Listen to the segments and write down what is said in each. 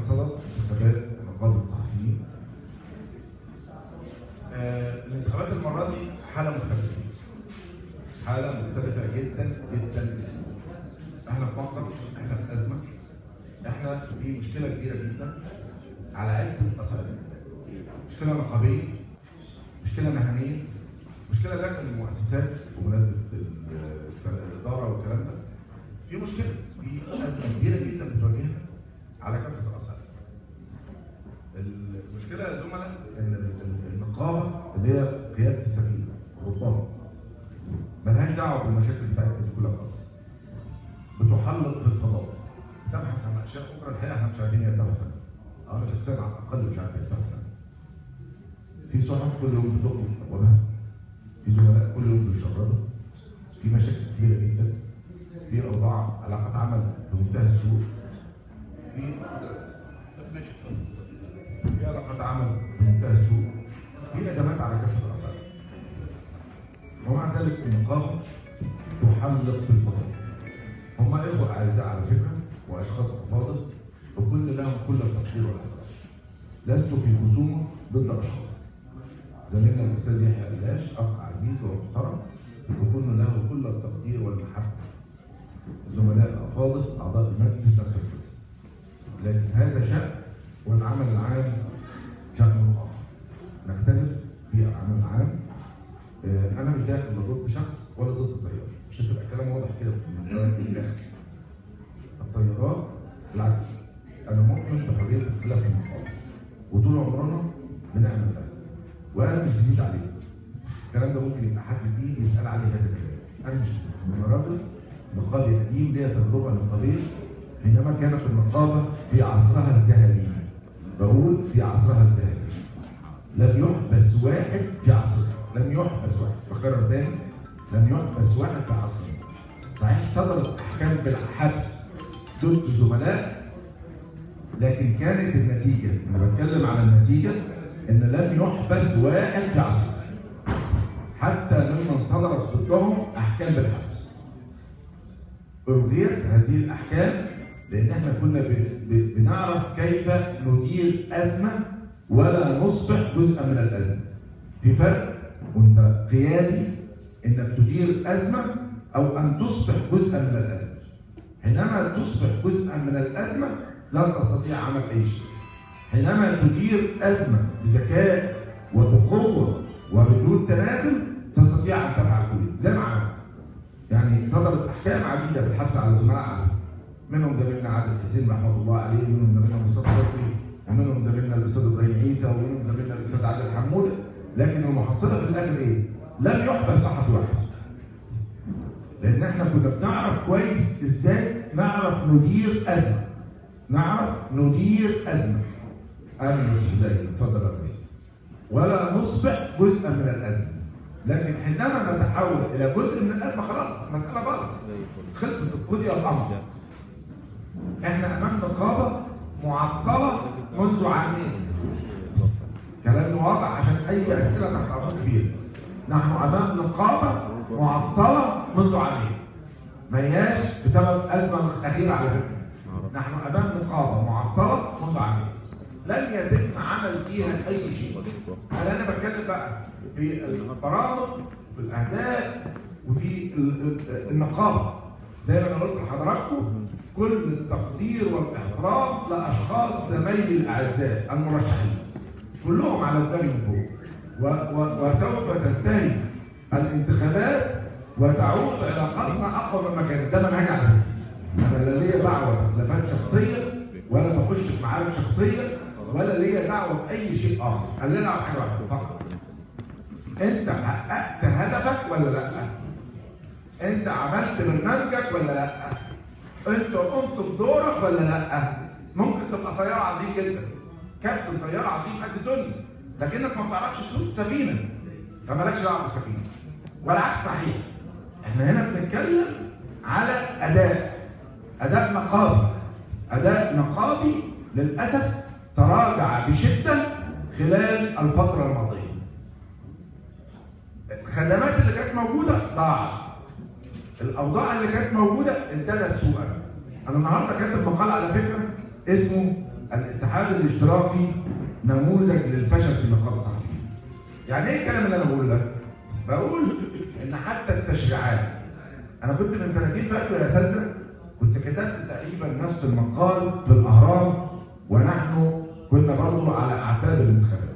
صدد انتخابات نقابه الصحفيين. آه، الانتخابات المره دي حاله مختلفه. حاله مختلفه جدا جدا جدا. احنا في مصر احنا في ازمه احنا في مشكله كبيره جدا على عده مسائل. مشكله نقابيه مشكله مهنيه مشكله داخل المؤسسات ومناسبه الاداره والكلام ده في مشكله في ازمه كبيره جدا بتواجهنا على كافه الاصعده. المشكله يا زملاء ان النقابه اللي هي قياده السفينه ربما ملهاش دعوه بالمشاكل بتاعتنا دي كلها خالص. بتحلق في الفضاء تبحث عن اشياء اخرى الحقيقه احنا مش عارفين هي بتبحث عنها. انا شخصيا على الاقل مش عارف هي بتبحث عنها. في صحف كل يوم بتخرج ابوابها في زملاء كل يوم بيشردوا في مشاكل كبيره جدا في اوضاع علاقات عمل في منتهى السوء في في علاقات عمل في منتهى السوء في ازمات على كافه الاصعده ومع ذلك النقابه تحلق في الفضاء هم اخوه اعزاء على فكره واشخاص افاضل وكل لهم كل التقدير والاحترام لست في خصومه ضد اشخاص زميلنا الاستاذ يحيى قلاش اخ عزيز ومحترم وكل له كل التقدير والمحبه زملاء الافاضل اعضاء المجلس نفس القصه لكن هذا شان والعمل العام شان اخر نختلف في العمل العام آه، انا مش داخل لا ضد شخص ولا ضد التيار مش هتبقى كلام واضح كده في الداخل التيارات بالعكس انا مؤمن بحريه الاختلاف في المقاومه وطول عمرنا بنعمل ده وانا مش جديد عليه الكلام ده ممكن يبقى حد جديد يسال عليه هذا الكلام انا مش جديد انا راجل نقابي قديم ليا تجربه نقابيه حينما كانت النقابه في عصرها الذهبي بقول في عصرها الذهبي لم يحبس واحد في عصرها لم يحبس واحد بكرر تاني لم يحبس واحد في عصرها صحيح صدرت احكام بالحبس ضد زملاء لكن كانت النتيجه انا بتكلم على النتيجه ان لم يحبس واحد في عصرها حتى ممن صدرت ضدهم احكام بالحبس الغيت هذه الاحكام لان احنا كنا ب- ب- بنعرف كيف ندير ازمه ولا نصبح جزءا من الازمه. في فرق وانت قيادي انك تدير ازمه او ان تصبح جزءا من الازمه. حينما تصبح جزءا من الازمه لن تستطيع عمل اي شيء. حينما تدير ازمه بذكاء وبقوه وبدون تنازل تستطيع ان تفعل كل شيء زي ما عملت. يعني صدرت احكام عديده بالحبس على زملاء عدد منهم زميلنا عادل حسين رحمه الله عليه ومنهم زميلنا مصطفى صبري ومنهم زميلنا الاستاذ ابراهيم عيسى ومنهم زميلنا الاستاذ عادل حموده لكن المحصله في الاخر ايه؟ لم يحبس صحفي واحد لان احنا كنا بنعرف كويس ازاي نعرف ندير ازمه نعرف ندير ازمه انا مش زي اتفضل يا ريس ولا نصبح جزءا من الازمه لكن حينما نتحول الى جزء من الازمه خلاص المساله باظت خلصت قضي الامر احنا امام نقابه معطله منذ عامين كلام واضح عشان اي اسئله تحت امر كبير نحن امام نقابه معطله منذ عامين ما هياش بسبب ازمه اخيره على فكره نحن امام نقابه معطله منذ عامين لم يتم عمل فيها اي شيء هل انا بتكلم بقى في البرامج في الاهداف وفي ال- ال- النقابه زي ما انا قلت لحضراتكم كل التقدير والاحترام لاشخاص زمايلي الاعزاء المرشحين كلهم على دماغي من فوق و- و- وسوف تنتهي الانتخابات وتعود علاقاتنا اقوى مما كانت ده منهج على فكره انا لا ليا دعوه بخلافات شخصيه ولا بخش في معارك شخصيه ولا ليا دعوه باي شيء اخر انا ليا دعوه بحاجه واحده فقط انت حققت هدفك ولا لا انت عملت برنامجك ولا لا انت قمت بدورك ولا لا ممكن تبقى طيار عظيم جدا كابتن طيار عظيم قد الدنيا لكنك ما بتعرفش تسوق السفينه فمالكش دعوه بالسفينه والعكس صحيح احنا هنا بنتكلم على اداء اداء نقابي اداء نقابي للاسف تراجع بشده خلال الفتره الماضيه الخدمات اللي كانت موجوده ضاعت الاوضاع اللي كانت موجوده ازدادت سوءا انا النهارده كاتب مقال على فكره اسمه الاتحاد الاشتراكي نموذج للفشل في نقابه الصحفيين. يعني ايه الكلام اللي انا بقوله ده؟ بقول ان حتى التشريعات انا كنت من سنتين فاتوا يا اساتذه كنت كتبت تقريبا نفس المقال في الاهرام ونحن كنا برضه على اعتاب الانتخابات.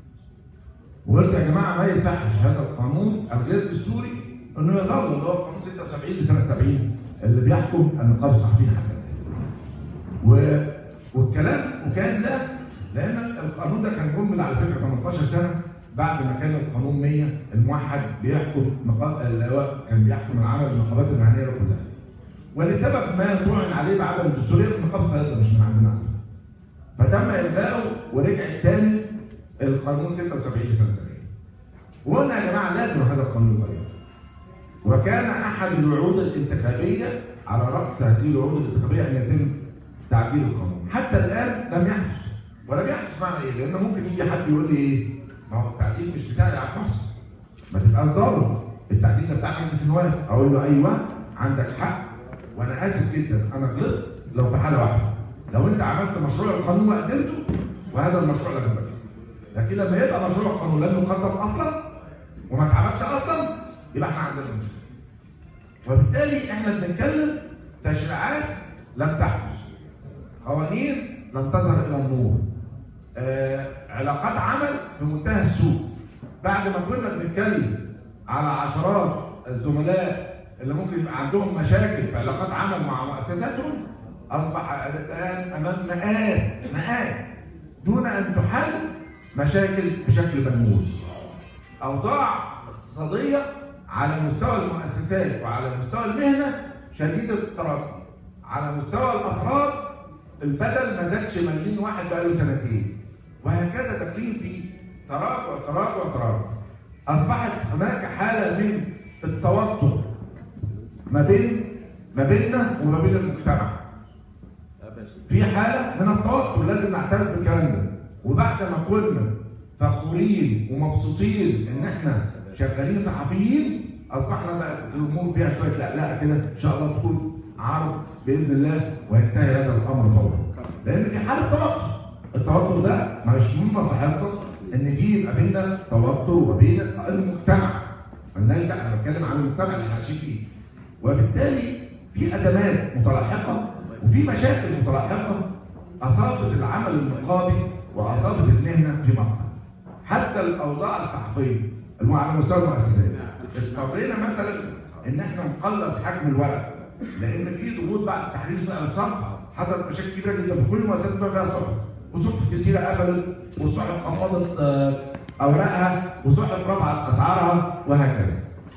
وقلت يا جماعه ما يصحش هذا القانون الغير دستوري انه يظل اللي هو قانون 76 لسنه 70 اللي بيحكم النقابه الصحفيين حتى الآن. و... والكلام وكان ده لان القانون ده كان جمل على فكره 18 سنه بعد ما كان القانون 100 الموحد بيحكم نقاب اللي هو كان بيحكم العمل النقابات المهنيه كلها. ولسبب ما طعن عليه بعدم الدستوريه النقابه الصيادله مش من عندنا على فكرة. فتم الغائه ورجع تاني القانون 76 لسنه 70. وقلنا يا جماعه لازم هذا القانون يتغير. وكان احد الوعود الانتخابيه على راس هذه الوعود الانتخابيه ان يتم تعديل القانون، حتى الان لم يحدث. ولم يحدث معنى ايه؟ لان ممكن يجي حد يقول لي ايه؟ ما هو التعديل مش بتاعي يا عم محسن. ما تبقاش ظالم. التعديل ده بتاع مجلس النواب، اقول له ايوه عندك حق وانا اسف جدا انا غلطت لو في حاله واحده. لو انت عملت مشروع القانون وقدمته وهذا المشروع لم يقدم. لكن لما يبقى مشروع القانون لم يقدم اصلا وما اتعملش اصلا يبقى احنا عندنا مشكله. وبالتالي احنا بنتكلم تشريعات لم تحدث. قوانين لم تظهر الى النور. آه علاقات عمل في منتهى السوء. بعد ما كنا بنتكلم على عشرات الزملاء اللي ممكن يبقى عندهم مشاكل في علاقات عمل مع مؤسساتهم اصبح الان امام مئات مئات دون ان تحل مشاكل بشكل ملموس. اوضاع اقتصاديه على مستوى المؤسسات وعلى مستوى المهنه شديده التردي. على مستوى الافراد البدل ما زادش مليون واحد بقاله سنتين. وهكذا داخلين في تراجع تراجع تراجع. اصبحت هناك حاله من التوتر ما بين ما بيننا وما بين المجتمع. في حاله من التوتر لازم نعترف بالكلام ده وبعد ما كنا فخورين ومبسوطين ان احنا شغالين صحفيين اصبحنا بقى الامور فيها شويه لا لا كده ان شاء الله تكون عرض باذن الله وينتهي هذا الامر فورا لان في حاله توتر التوتر ده مش من مصلحتنا ان في يبقى بيننا توتر وبين المجتمع فلنرجع انا بتكلم عن المجتمع اللي احنا عايشين فيه وبالتالي في ازمات متلاحقه وفي مشاكل متلاحقه اصابت العمل النقابي واصابت المهنه في مقطع حتى الاوضاع الصحفيه اللي هو على مستوى المؤسسات اضطرينا مثلا ان احنا نقلص حجم الورق لان في ضغوط بعد تحرير الصف حصلت مشاكل كبيره جدا في كل المؤسسات بما فيها صحف وصحف كتيره قفلت وصحف خفضت آه، اوراقها وصحف رفعت اسعارها وهكذا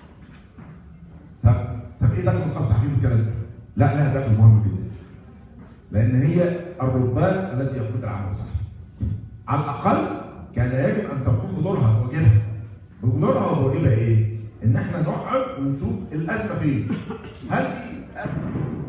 طب طب ايه دخل النقابه الصحفيه بالكلام ده؟ لا لها دخل مهم جدا لان هي الرهبان الذي يقود العمل الصحفي على الاقل كان يجب ان تقوم بدورها بواجبها بدورها وبواجبها ايه؟ ان احنا نقعد ونشوف الازمه فين هل في ازمه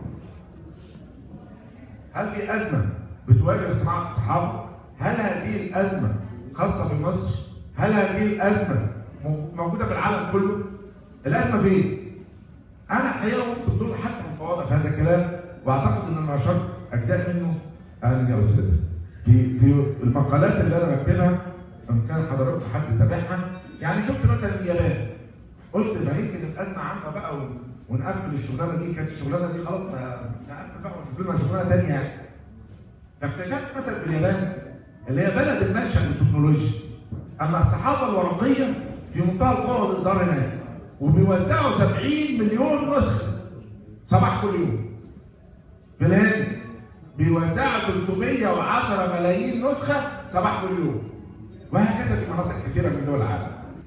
هل في ازمه بتواجه صناعه الصحافه؟ هل هذه الازمه خاصه بمصر؟ هل هذه الازمه م- موجوده في العالم كله؟ الازمه فين؟ انا الحقيقه قمت بدور حتى متواضع في هذا الكلام واعتقد ان انا نشرت اجزاء منه اهلا يا استاذه في في المقالات اللي انا بكتبها ان كان حضراتكم حد تابعها يعني شفت مثلا اليابان قلت ما يمكن الازمه عامه بقى و- ونقفل الشغلانه دي كانت الشغلانه دي خلاص ما نقفل بقى ونشوف لنا شغلانه ثانيه يعني فاكتشفت مثلا في اليابان اللي هي بلد المنشا للتكنولوجيا اما الصحافه الورقيه في منتهى القوه والاصدار هناك وبيوزعوا 70 مليون نسخه صباح كل يوم في الهند بيوزعوا 310 ملايين نسخه صباح كل يوم وهكذا في مناطق كثيره من دول العالم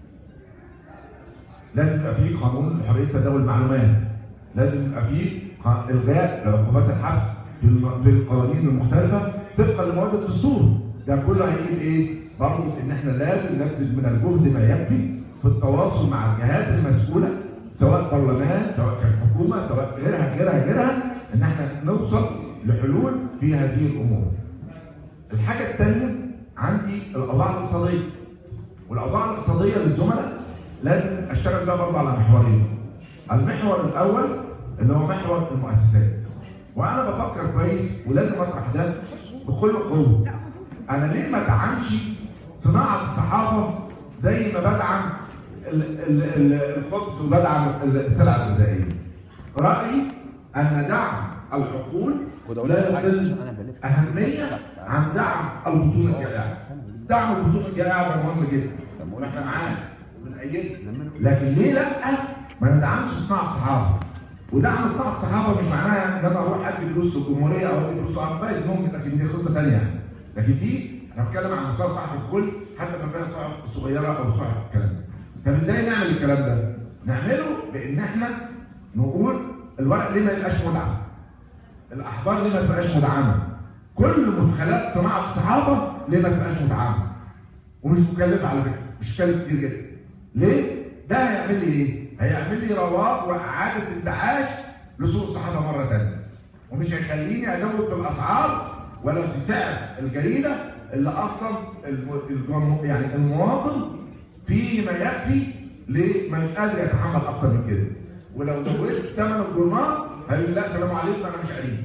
لازم يبقى في قانون لحريه تداول المعلومات لازم يبقى في ق- الغاء لعقوبات الحبس في الم- في القوانين المختلفه طبقا لمواد الدستور ده كله هيجيب ايه؟ برضه ان احنا لازم نبذل من الجهد ما يكفي في التواصل مع الجهات المسؤوله سواء برلمان سواء كان حكومه سواء غيرها غيرها غيرها ان احنا نوصل لحلول في هذه الامور. الحاجه الثانيه عندي الاوضاع الاقتصاديه والاوضاع الاقتصاديه للزملاء لازم اشتغل بقى برضه على محورين. المحور الاول اللي هو محور المؤسسات. وانا بفكر كويس ولازم اطرح ده بكل قوه انا ليه ما ادعمش صناعه الصحافه زي ما بدعم ال- ال- ال- الخبز وبدعم السلع الغذائيه رايي ان دعم الحقول خد أقول لك لا حاجة يقل عشان أنا بلف. اهميه عن دعم البطوله الجائعه دعم البطوله الجائعه ده مهم جدا واحنا معاه وبنأيده لكن ليه لا ما ندعمش صناعه الصحافه ودعم صناعه الصحافه مش معناها ان انا اروح ادي فلوس للجمهوريه او ادي فلوس لأرض كويس ممكن لكن دي قصه ثانيه يعني لكن في انا بتكلم عن مستوى الصحافه الكل حتى ما فيها الصحف الصغيره او الصحف الكلام ده طب ازاي نعمل الكلام ده؟ نعمله بان احنا نقول الورق ليه ما يبقاش مدعم؟ الاحبار ليه ما تبقاش مدعمه؟ كل مدخلات صناعه الصحافه ليه ما تبقاش مدعمه؟ ومش مكلفه على فكره مش كلف كتير جدا ليه؟ ده هيعمل لي ايه؟ هيعمل لي رواق واعاده انتعاش لسوق الصحافه مره ثانيه ومش هيخليني ازود في الاسعار ولا في سعر الجريده اللي اصلا الم- الجم- يعني المواطن فيه ما يكفي لما مش قادر يتحمل اكتر من كده ولو زودت ثمن الجورنال هيقول لا سلام عليكم انا مش قريب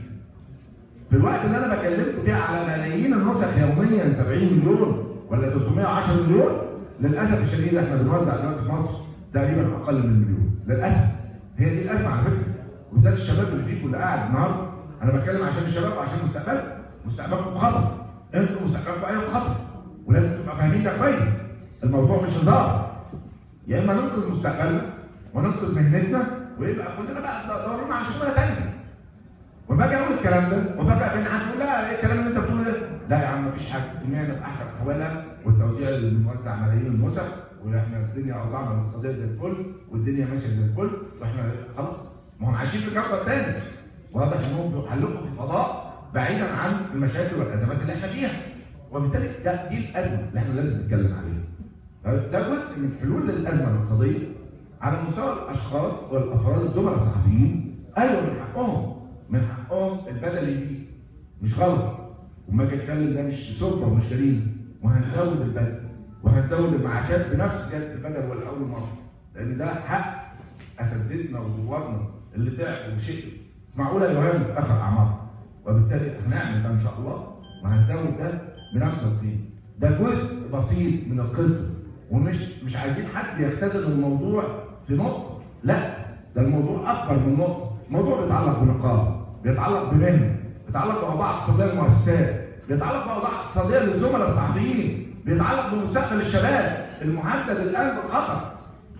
في الوقت اللي انا بكلمكم فيه على ملايين النسخ يوميا 70 مليون ولا 310 مليون للاسف الشديد احنا بنوزع دلوقتي في مصر تقريبا اقل من مليون للاسف هي دي الازمه على فكره وبالذات الشباب اللي فيكم اللي قاعد النهارده انا بتكلم عشان الشباب وعشان مستقبلكم مستقبلكم في خطر انتوا مستقبلكم ايوه في خطر ولازم تبقى فاهمين ده كويس الموضوع مش هزار يا اما ننقذ مستقبلنا وننقذ مهنتنا ويبقى كلنا بقى دورنا على شغلانه ثانيه وما اجي اقول الكلام ده وفجاه في حد يقول لا ايه الكلام اللي انت بتقوله ده؟ لا يا عم مفيش حاجه المهنه في احسن احوالها والتوزيع اللي بنوزع ملايين النسخ واحنا الدنيا اوضاعنا الاقتصاديه زي الفل والدنيا ماشيه زي الفل واحنا خلاص ما هم عايشين في كوكب تاني واضح انهم بيحلقوا في الفضاء بعيدا عن المشاكل والازمات اللي احنا فيها وبالتالي ده دي الازمه اللي احنا لازم نتكلم عليها ده جزء من حلول الازمه الاقتصاديه على مستوى الاشخاص والافراد الزملاء الصحفيين ايوه من حقهم من حقهم البدل يزيد مش غلط وما اجي اتكلم ده مش سلطه ومش جريمه وهنزود البدل وهنزود المعاشات بنفس زياده البدل ولا اول مره لان ده حق اساتذتنا وزوارنا اللي تعبوا وشقوا معقوله يهان في اخر اعمارهم وبالتالي هنعمل ده ان شاء الله وهنزود ده بنفس القيمه ده جزء بسيط من القصه ومش مش عايزين حد يختزل الموضوع في نقطه لا ده الموضوع اكبر من نقطه الموضوع بيتعلق بنقابه بيتعلق بمهنه بيتعلق باوضاع اقتصاديه للمؤسسات بيتعلق باوضاع اقتصاديه للزملاء الصحفيين بيتعلق بمستقبل الشباب المهدد الان بالخطر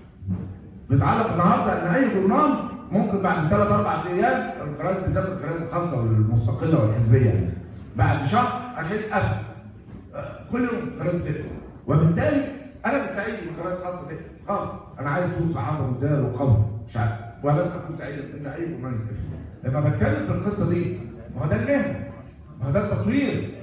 بيتعلق النهارده ان اي جورنال ممكن بعد ثلاث اربع ايام القنوات بالذات القنوات الخاصه والمستقله والحزبيه يعني بعد شهر هتلاقي اتقفل آه، كل يوم قناه بتقفل وبالتالي انا مش سعيد ان القناه الخاصه تقفل خلاص انا عايز سوق صحافه مزدهر وقوي مش عارف ولن اكون سعيد ان اي جورنال يتقفل لما بتكلم في القصه دي ما هو ده المهنه ما هو ده التطوير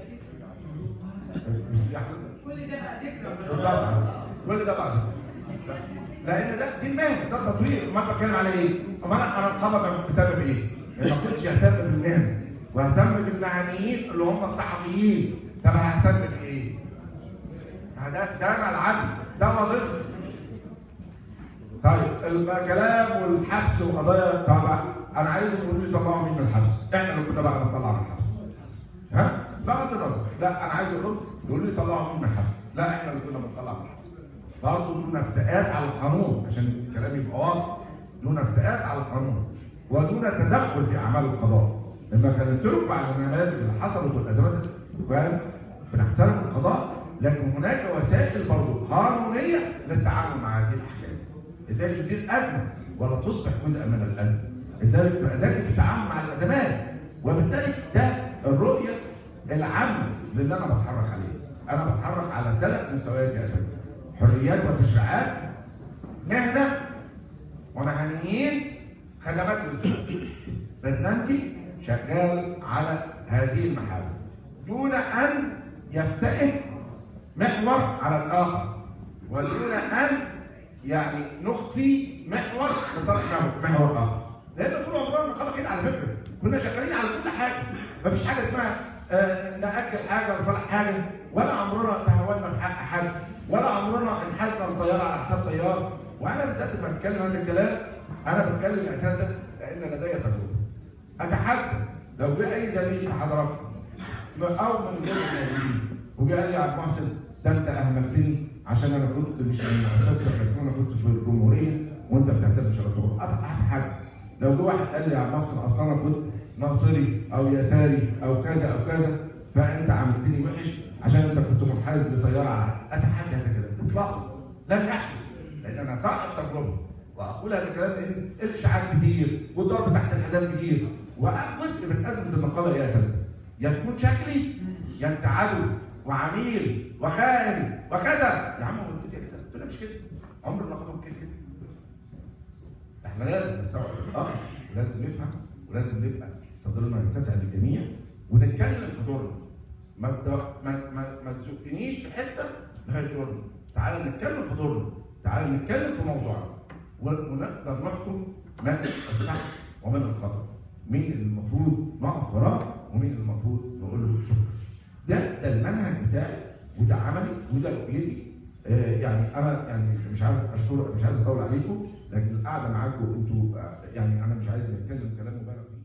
يا أحمد. كل ده بقى ذكرى بالظبط كل ده بعد لان ده دي المهنه ده التطوير ما بتكلم على ايه؟ طب انا انا الطلبه مهتم بايه؟ ما كنتش اهتم بالمهنه واهتم بالمهنيين اللي هم الصحفيين طب ههتم بايه؟ ما ده ده ملعبي ده وظيفتي طيب الكلام والحبس وقضايا طبعا انا عايزهم يقولوا لي طلعوا مين من الحبس؟ احنا اللي كنا بقى بنطلع من الحبس ها؟ بغض النظر لا انا عايز اقول يقولوا لي طلعوا مين من الحبس؟ لا احنا اللي كنا بنطلع من الحبس برضه دون افتئات على القانون عشان الكلام يبقى واضح دون افتئات على القانون ودون تدخل في اعمال القضاء لما كلمت لكم على النماذج اللي حصلت والازمات كان بنحترم القضاء لكن هناك وسائل برضه قانونيه للتعامل مع هذه الاحكام ازاي تدير ازمه ولا تصبح جزءا من الازمه ازاي تبقى ذكي في التعامل مع الازمات وبالتالي ده الرؤيه العامه اللي انا بتحرك عليها انا بتحرك على ثلاث مستويات يا اساتذه حريات وتشريعات مهنه ومهنيين خدمات للزملاء برنامجي شغال على هذه المحاور دون ان يفتئت محور على الاخر ودون ان يعني نخفي محور لصالح محور اخر لان طول عمرنا النقابه كده على فكره كنا شغالين على كل حاجه مفيش حاجه اسمها آه، ناجل حاجه لصالح حاجه ولا عمرنا تهاونا في حق حد ولا عمرنا انحازنا الطياره على حساب طيار وانا بالذات لما بتكلم هذا الكلام انا بتكلم اساسا لان لدي تجربه اتحدى لو جه اي زميل في حضراتكم او من غير الموجودين وجاء لي عبد المحسن ده انت اهملتني عشان انا كنت مش من مؤسسه الرسميه كنت في الجمهوريه وانت بتعتبر شرف قطع حد لو جه واحد قال لي يا عبد المحسن اصل انا كنت ناصري او يساري او كذا او كذا فانت عملتني وحش عشان انت كنت منحاز لتيار عام اتحدى هذا الكلام اطلاقا لم يحدث لان انا صاحب تجربه واقول هذا الكلام لان الاشاعات كتير والضرب تحت الحزام كتير وجزء من ازمه المقاله يا اساسا يا تكون شكلي يا انت عدو وعميل وخائن وكذا يا عم هو انت كده قلت له مش كده عمر ما كنت كده احنا لازم نستوعب الاخر ولازم نفهم ولازم نبقى صدرنا يتسع للجميع ونتكلم في دورنا ما ما ما, ما تزقنيش في حته ملهاش دورنا تعال نتكلم في دورنا تعال نتكلم في موضوعنا ونقدر نحكم من الصح ومن الخطا مين اللي المفروض نقف وراه ومين اللي المفروض نقول له شكرا ده ده المنهج بتاعي وده عملي وده رؤيتي آه يعني انا يعني مش عارف اشكر مش عايز اطول عليكم لكن القعده معاكم انتوا يعني انا مش عايز اتكلم كلام مبالغ فيه